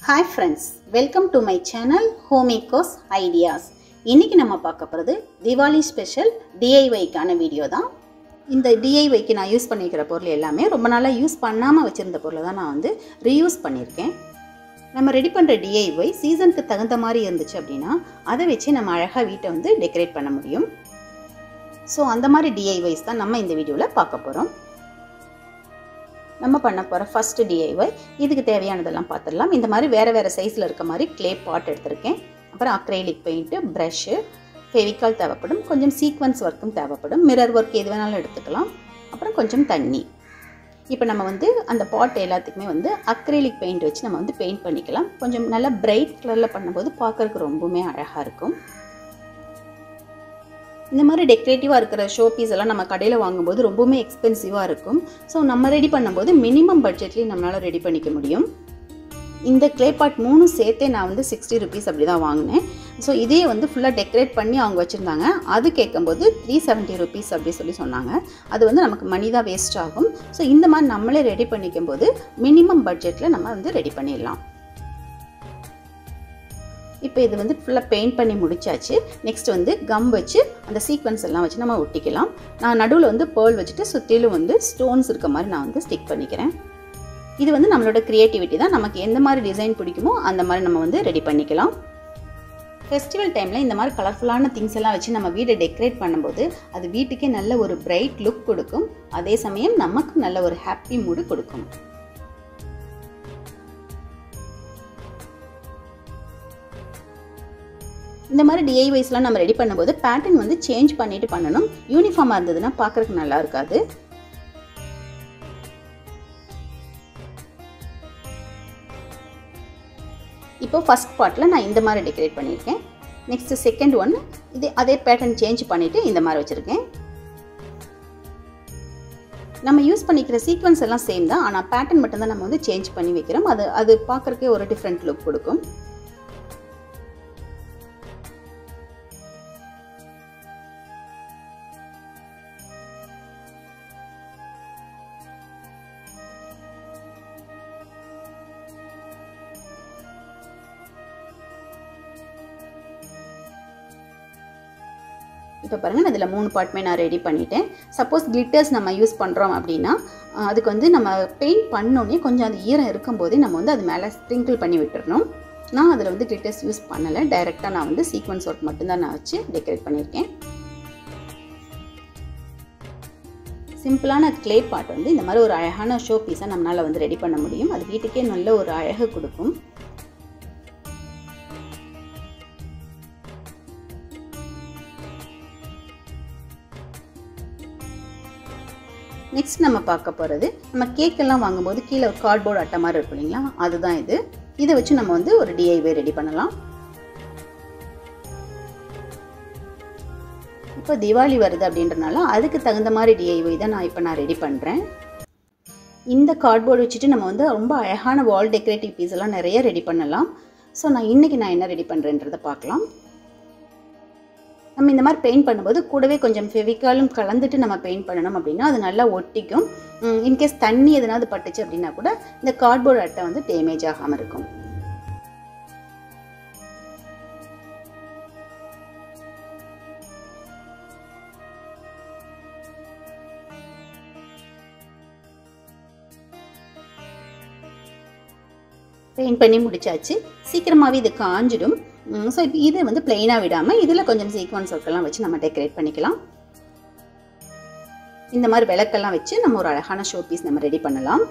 hi friends welcome to my channel ஹோமிகோஸ் ideas இன்றைக்கி நம்ம பார்க்க போகிறது திவாலி ஸ்பெஷல் டிஐஒய்க்கான வீடியோ தான் இந்த டிஐஒய்க்கு நான் யூஸ் பண்ணியிருக்கிற பொருள் எல்லாமே ரொம்ப நாளாக யூஸ் பண்ணாமல் வச்சுருந்த பொருளை தான் நான் வந்து ரீயூஸ் பண்ணியிருக்கேன் நம்ம ரெடி பண்ணுற டிஐஒய் சீசனுக்கு தகுந்த மாதிரி இருந்துச்சு அப்படின்னா அதை வச்சு நம்ம அழகாக வீட்டை வந்து டெக்கரேட் பண்ண முடியும் ஸோ அந்த மாதிரி டிஐஒய்ஸ் தான் நம்ம இந்த வீடியோவில் பார்க்க போகிறோம் நம்ம பண்ண போகிற ஃபஸ்ட்டு டிஐஒய் இதுக்கு தேவையானதெல்லாம் பார்த்துடலாம் இந்த மாதிரி வேறு வேறு சைஸில் இருக்க மாதிரி க்ளே பாட் எடுத்திருக்கேன் அப்புறம் அக்ரைலிக் பெயிண்ட்டு ப்ரஷ்ஷு ஃபெவிகால் தேவைப்படும் கொஞ்சம் சீக்வன்ஸ் ஒர்க்கும் தேவைப்படும் மிரர் ஒர்க் எது வேணாலும் எடுத்துக்கலாம் அப்புறம் கொஞ்சம் தண்ணி இப்போ நம்ம வந்து அந்த பாட் எல்லாத்துக்குமே வந்து அக்ரைலிக் பெயிண்ட் வச்சு நம்ம வந்து பெயிண்ட் பண்ணிக்கலாம் கொஞ்சம் நல்லா பிரைட் கலரில் பண்ணும்போது பார்க்குறதுக்கு ரொம்பவுமே அழகாக இருக்கும் இந்த மாதிரி டெக்கரேட்டிவாக இருக்கிற ஷோ பீஸ் எல்லாம் நம்ம கடையில் வாங்கும்போது ரொம்பவுமே எக்ஸ்பென்சிவாக இருக்கும் ஸோ நம்ம ரெடி பண்ணும்போது மினிமம் பட்ஜெட்லேயும் நம்மளால் ரெடி பண்ணிக்க முடியும் இந்த க்ளே பாட் மூணு சேர்த்தே நான் வந்து சிக்ஸ்டி ருபீஸ் அப்படி தான் வாங்கினேன் ஸோ இதே வந்து ஃபுல்லாக டெக்கரேட் பண்ணி அவங்க வச்சுருந்தாங்க அது கேட்கும்போது த்ரீ செவன்ட்டி ருபீஸ் அப்படி சொல்லி சொன்னாங்க அது வந்து நமக்கு மணி தான் வேஸ்ட் ஆகும் ஸோ இந்த மாதிரி நம்மளே ரெடி பண்ணிக்கும் போது மினிமம் பட்ஜெட்டில் நம்ம வந்து ரெடி பண்ணிடலாம் இப்போ இது வந்து ஃபுல்லாக பெயிண்ட் பண்ணி முடிச்சாச்சு நெக்ஸ்ட் வந்து கம் வச்சு அந்த சீக்வன்ஸ் எல்லாம் வச்சு நம்ம ஒட்டிக்கலாம் நான் நடுவில் வந்து பேர்ல் வச்சுட்டு சுற்றிலும் வந்து ஸ்டோன்ஸ் இருக்க மாதிரி நான் வந்து ஸ்டிக் பண்ணிக்கிறேன் இது வந்து நம்மளோட க்ரியேட்டிவிட்டி தான் நமக்கு எந்த மாதிரி டிசைன் பிடிக்குமோ அந்த மாதிரி நம்ம வந்து ரெடி பண்ணிக்கலாம் ஃபெஸ்டிவல் டைமில் இந்த மாதிரி கலர்ஃபுல்லான திங்ஸ் எல்லாம் வச்சு நம்ம வீடை டெக்கரேட் பண்ணும்போது அது வீட்டுக்கே நல்ல ஒரு பிரைட் லுக் கொடுக்கும் அதே சமயம் நமக்கு நல்ல ஒரு ஹாப்பி மூடு கொடுக்கும் இந்த மாதிரி டிஐவைஸ்லாம் நம்ம ரெடி பண்ணும்போது பேட்டர்ன் வந்து சேஞ்ச் பண்ணிட்டு பண்ணணும் யூனிஃபார்மாக இருந்ததுன்னா பார்க்குறதுக்கு நல்லா இருக்காது இப்போ ஃபஸ்ட் பார்ட்டில் நான் இந்த மாதிரி டெக்கரேட் பண்ணியிருக்கேன் நெக்ஸ்ட் செகண்ட் ஒன் இது அதே பேட்டர்ன் சேஞ்ச் பண்ணிவிட்டு இந்த மாதிரி வச்சுருக்கேன் நம்ம யூஸ் பண்ணிக்கிற சீக்வன்ஸ் எல்லாம் சேம் தான் ஆனால் பேட்டர்ன் மட்டும்தான் நம்ம வந்து சேஞ்ச் பண்ணி வைக்கிறோம் அது அது பார்க்குறக்கே ஒரு டிஃப்ரெண்ட் லுக் கொடுக்கும் இப்போ பாருங்கள் நான் இதில் மூணு பார்ட்டுமே நான் ரெடி பண்ணிட்டேன் சப்போஸ் கிளிட்டர்ஸ் நம்ம யூஸ் பண்ணுறோம் அப்படின்னா அதுக்கு வந்து நம்ம பெயிண்ட் பண்ணோடனே கொஞ்சம் அது ஈரம் இருக்கும்போதே நம்ம வந்து அது மேலே ஸ்ப்ரிங்கிள் பண்ணி விட்டுறணும் நான் அதில் வந்து கிளிட்டர்ஸ் யூஸ் பண்ணலை டைரெக்டாக நான் வந்து சீக்வன்ஸ் ஒர்க் மட்டும்தான் நான் வச்சு டெக்கரேட் பண்ணியிருக்கேன் சிம்பிளான க்ளே பாட் வந்து இந்த மாதிரி ஒரு அழகான ஷோ பீஸை நம்மளால் வந்து ரெடி பண்ண முடியும் அது வீட்டுக்கே நல்ல ஒரு அழகு கொடுக்கும் நெக்ஸ்ட் நம்ம பார்க்க போகிறது நம்ம கேக்கெல்லாம் வாங்கும்போது கீழே கார்ட்போர்டு அட்டை மாதிரி இருக்கும் இல்லைங்களா அதுதான் இது இதை வச்சு நம்ம வந்து ஒரு டிஐவே ரெடி பண்ணலாம் இப்போ தீபாவளி வருது அப்படின்றனால அதுக்கு தகுந்த மாதிரி டிஐவை தான் நான் இப்போ நான் ரெடி பண்ணுறேன் இந்த கார்ட்போர்டு வச்சுட்டு நம்ம வந்து ரொம்ப அழகான வால் டெக்கரேட்டிவ் பீஸ் எல்லாம் நிறைய ரெடி பண்ணலாம் ஸோ நான் இன்றைக்கி நான் என்ன ரெடி பண்ணுறேன்றதை பார்க்கலாம் நம்ம இந்த மாதிரி பெயிண்ட் பண்ணும்போது கூடவே கொஞ்சம் ஃபெவிக்காலும் கலந்துட்டு நம்ம பெயிண்ட் பண்ணணும் அப்படின்னா அது நல்லா ஒட்டிக்கும் இன்கேஸ் தண்ணி எதனாவது பட்டுச்சு அப்படின்னா கூட இந்த கார்ட்போர்டு அட்டை வந்து டேமேஜ் ஆகாமல் இருக்கும் பெயிண்ட் பண்ணி முடிச்சாச்சு சீக்கிரமாகவே இது காஞ்சிடும் ஸோ இப்போ இதை வந்து பிளெயினாக விடாமல் இதில் கொஞ்சம் சீக்வன்ஸ் ஒர்க்கெல்லாம் வச்சு நம்ம டெக்கரேட் பண்ணிக்கலாம் இந்த மாதிரி விளக்கெல்லாம் வச்சு நம்ம ஒரு அழகான ஷோ பீஸ் நம்ம ரெடி பண்ணலாம்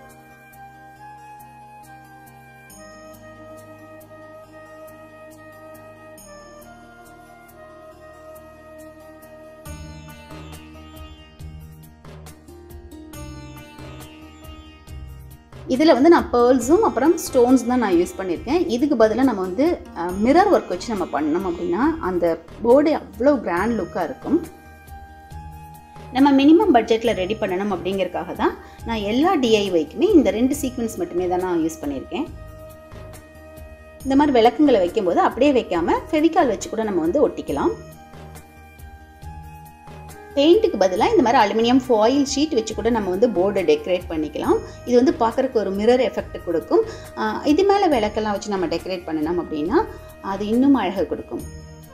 இதில் வந்து நான் பேர்ல்ஸும் அப்புறம் ஸ்டோன்ஸ் தான் நான் யூஸ் பண்ணியிருக்கேன் இதுக்கு பதிலாக நம்ம வந்து மிரர் ஒர்க் வச்சு நம்ம பண்ணோம் அப்படின்னா அந்த போர்டு அவ்வளோ கிராண்ட் லுக்காக இருக்கும் நம்ம மினிமம் பட்ஜெட்டில் ரெடி பண்ணணும் அப்படிங்கிறதுக்காக தான் நான் எல்லா டிஐவைக்குமே இந்த ரெண்டு சீக்வன்ஸ் மட்டுமே தான் நான் யூஸ் பண்ணியிருக்கேன் இந்த மாதிரி விளக்குங்களை வைக்கும்போது அப்படியே வைக்காமல் ஃபெவிகால் வச்சு கூட நம்ம வந்து ஒட்டிக்கலாம் பெயிண்ட்டுக்கு பதிலாக இந்த மாதிரி அலுமினியம் ஃபாயில் ஷீட் வச்சு கூட நம்ம வந்து போர்டை டெக்கரேட் பண்ணிக்கலாம் இது வந்து பார்க்குறக்கு ஒரு மிரர் எஃபெக்ட் கொடுக்கும் ஆஹ் இது மேலே விளக்கெல்லாம் வச்சு நம்ம டெக்கரேட் பண்ணினோம் அப்படின்னா அது இன்னும் அழகு கொடுக்கும்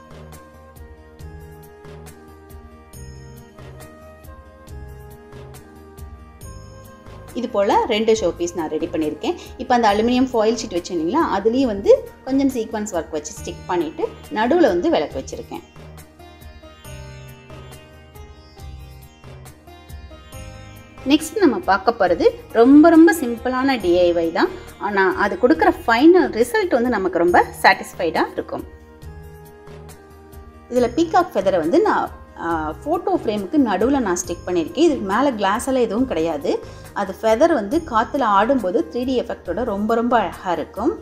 இது போல் ரெண்டு ஷோ பீஸ் நான் ரெடி பண்ணியிருக்கேன் இப்போ அந்த அலுமினியம் ஃபாயில் ஷீட் வச்சுருந்தீங்களா அதுலேயும் வந்து கொஞ்சம் சீக்வன்ஸ் ஒர்க் வச்சு ஸ்டிக் பண்ணிவிட்டு நடுவில் வந்து விளக்கு வச்சுருக்கேன் நெக்ஸ்ட் நம்ம பார்க்க போகிறது ரொம்ப ரொம்ப சிம்பிளான டிஐவை தான் ஆனால் அது கொடுக்குற ஃபைனல் ரிசல்ட் வந்து நமக்கு ரொம்ப சாட்டிஸ்ஃபைடாக இருக்கும் இதில் பீகாக் ஃபெதரை வந்து நான் ஃபோட்டோ ஃப்ரேமுக்கு நடுவில் நான் ஸ்டிக் பண்ணியிருக்கேன் இதுக்கு மேலே கிளாஸ் எல்லாம் எதுவும் கிடையாது அது ஃபெதர் வந்து காற்றுல ஆடும்போது த்ரீ டி எஃபெக்டோட ரொம்ப ரொம்ப அழகாக இருக்கும்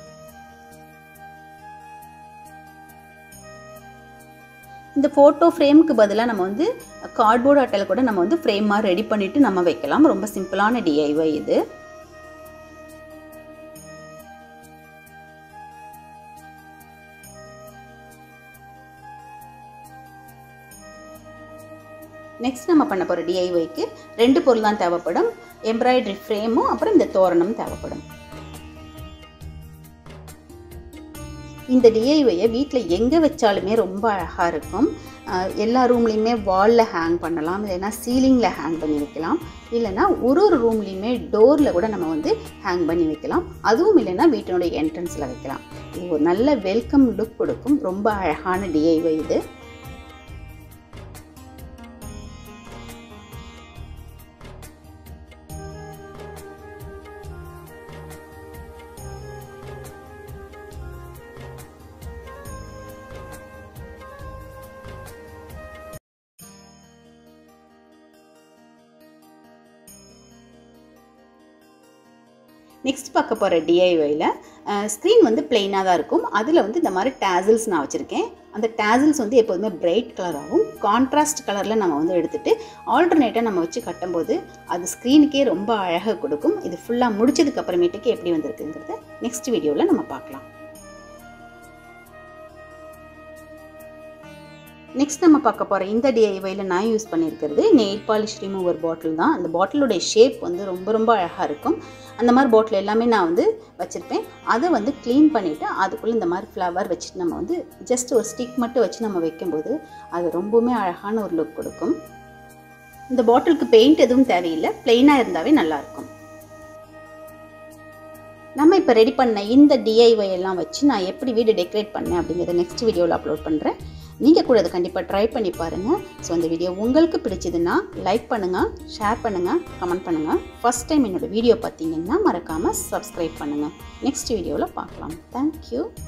இந்த ஃபோட்டோ ஃப்ரேமுக்கு பதிலாக நம்ம வந்து கார்ட்போர்டு அட்டையில் கூட நம்ம வந்து ஃப்ரேமாக ரெடி பண்ணிவிட்டு நம்ம வைக்கலாம் ரொம்ப சிம்பிளான டிஐவை இது நெக்ஸ்ட் நம்ம பண்ண போகிற டிஐஒய்க்கு ரெண்டு பொருள் தான் தேவைப்படும் எம்ப்ராய்டரி ஃப்ரேமும் அப்புறம் இந்த தோரணம் தேவைப்படும் இந்த டிஐஒயை வீட்டில் எங்கே வச்சாலுமே ரொம்ப அழகாக இருக்கும் அஹ் எல்லா ரூம்லேயுமே வாலில் ஹேங் பண்ணலாம் இல்லைன்னா சீலிங்கில் ஹேங் பண்ணி வைக்கலாம் இல்லைன்னா ஒரு ஒரு ரூம்லேயுமே டோரில் கூட நம்ம வந்து ஹேங் பண்ணி வைக்கலாம் அதுவும் இல்லைன்னா வீட்டினுடைய என்ட்ரன்ஸில் வைக்கலாம் இது ஒரு நல்ல வெல்கம் லுக் கொடுக்கும் ரொம்ப அழகான டிஐஒய் இது நெக்ஸ்ட் பார்க்க போகிற டிஐஒயில் ஸ்க்ரீன் வந்து பிளெயினாக தான் இருக்கும் அதில் வந்து இந்த மாதிரி டேசில்ஸ் நான் வச்சுருக்கேன் அந்த டேசில்ஸ் வந்து எப்போதுமே பிரைட் கலராகவும் கான்ட்ராஸ்ட் கலரில் நம்ம வந்து எடுத்துகிட்டு ஆல்டர்னேட்டாக நம்ம வச்சு கட்டும்போது அது ஸ்க்ரீனுக்கே ரொம்ப அழகாக கொடுக்கும் இது ஃபுல்லாக முடிச்சதுக்கு அப்புறமேட்டுக்கு எப்படி வந்திருக்குங்கிறத நெக்ஸ்ட் வீடியோவில் நம்ம பார்க்கலாம் நெக்ஸ்ட் நம்ம பார்க்க போகிற இந்த டிஐவையில் நான் யூஸ் பண்ணியிருக்கிறது நெயில் பாலிஷ் ரிமூவர் பாட்டில் தான் அந்த பாட்டிலுடைய ஷேப் வந்து ரொம்ப ரொம்ப அழகாக இருக்கும் அந்த மாதிரி பாட்டில் எல்லாமே நான் வந்து வச்சுருப்பேன் அதை வந்து க்ளீன் பண்ணிவிட்டு அதுக்குள்ளே இந்த மாதிரி ஃப்ளவர் வச்சுட்டு நம்ம வந்து ஜஸ்ட் ஒரு ஸ்டிக் மட்டும் வச்சு நம்ம வைக்கும்போது அது ரொம்பவுமே அழகான ஒரு லுக் கொடுக்கும் இந்த பாட்டிலுக்கு பெயிண்ட் எதுவும் தேவையில்லை ப்ளெயினாக இருந்தாவே நல்லாயிருக்கும் நம்ம இப்போ ரெடி பண்ண இந்த டிஐஒய் எல்லாம் வச்சு நான் எப்படி வீடு டெக்கரேட் பண்ணேன் அப்படிங்கிறத நெக்ஸ்ட் வீடியோவில் அப்லோட் பண்ணுறேன் நீங்கள் கூட அதை கண்டிப்பாக ட்ரை பண்ணி பாருங்கள் ஸோ அந்த வீடியோ உங்களுக்கு பிடிச்சதுன்னா லைக் பண்ணுங்கள் ஷேர் பண்ணுங்கள் கமெண்ட் பண்ணுங்கள் ஃபஸ்ட் டைம் என்னோடய வீடியோ பார்த்தீங்கன்னா மறக்காமல் சப்ஸ்கிரைப் பண்ணுங்கள் நெக்ஸ்ட் வீடியோவில் பார்க்கலாம் தேங்க்யூ